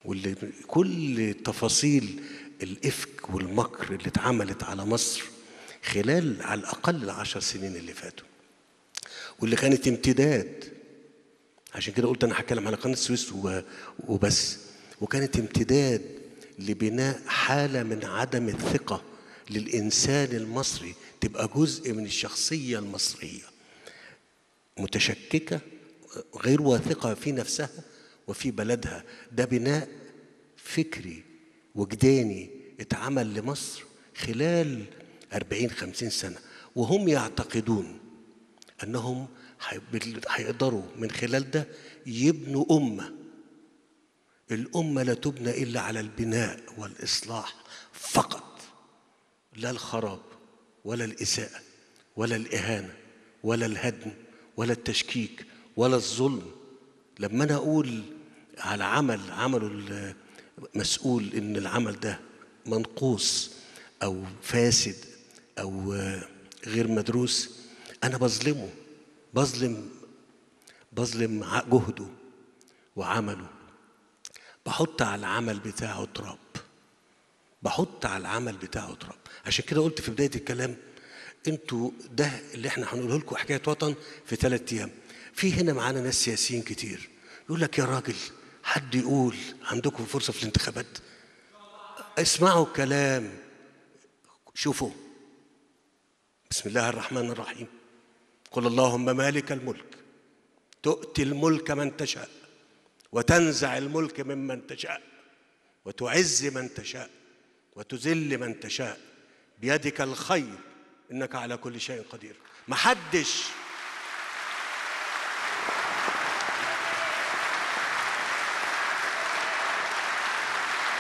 واللي كل تفاصيل الإفك والمكر اللي اتعملت على مصر خلال على الأقل العشر سنين اللي فاتوا واللي كانت امتداد عشان كده قلت أنا هتكلم على قناة السويس و- وبس وكانت امتداد لبناء حالة من عدم الثقة للإنسان المصري تبقى جزء من الشخصية المصرية متشككة غير واثقة في نفسها وفي بلدها ده بناء فكري وجداني اتعمل لمصر خلال أربعين خمسين سنة وهم يعتقدون أنهم هي- هيقدروا من خلال ده يبنوا أمة الأمة لا تبنى إلا على البناء والإصلاح فقط لا الخراب ولا الإساءة ولا الإهانة ولا الهدم ولا التشكيك ولا الظلم لما أنا أقول على عمل عمله المسؤول إن العمل ده منقوص أو فاسد أو آه، غير مدروس أنا بظلمه بظلم بظلم ع- جهده وعمله بحط على العمل بتاعه تراب بحط على العمل بتاعه تراب عشان كده قلت في بدايه الكلام انتوا ده اللي احنا هنقوله لكم حكايه وطن في ثلاث ايام في هنا معانا ناس سياسيين كتير يقول لك يا راجل حد يقول عندكم فرصه في الانتخابات اسمعوا الكلام شوفوا بسم الله الرحمن الرحيم قل اللهم مالك الملك تؤتي الملك من تشاء وتنزع الملك ممن تشاء وتعز من تشاء وتذل من تشاء بيدك الخير انك على كل شيء قدير محدش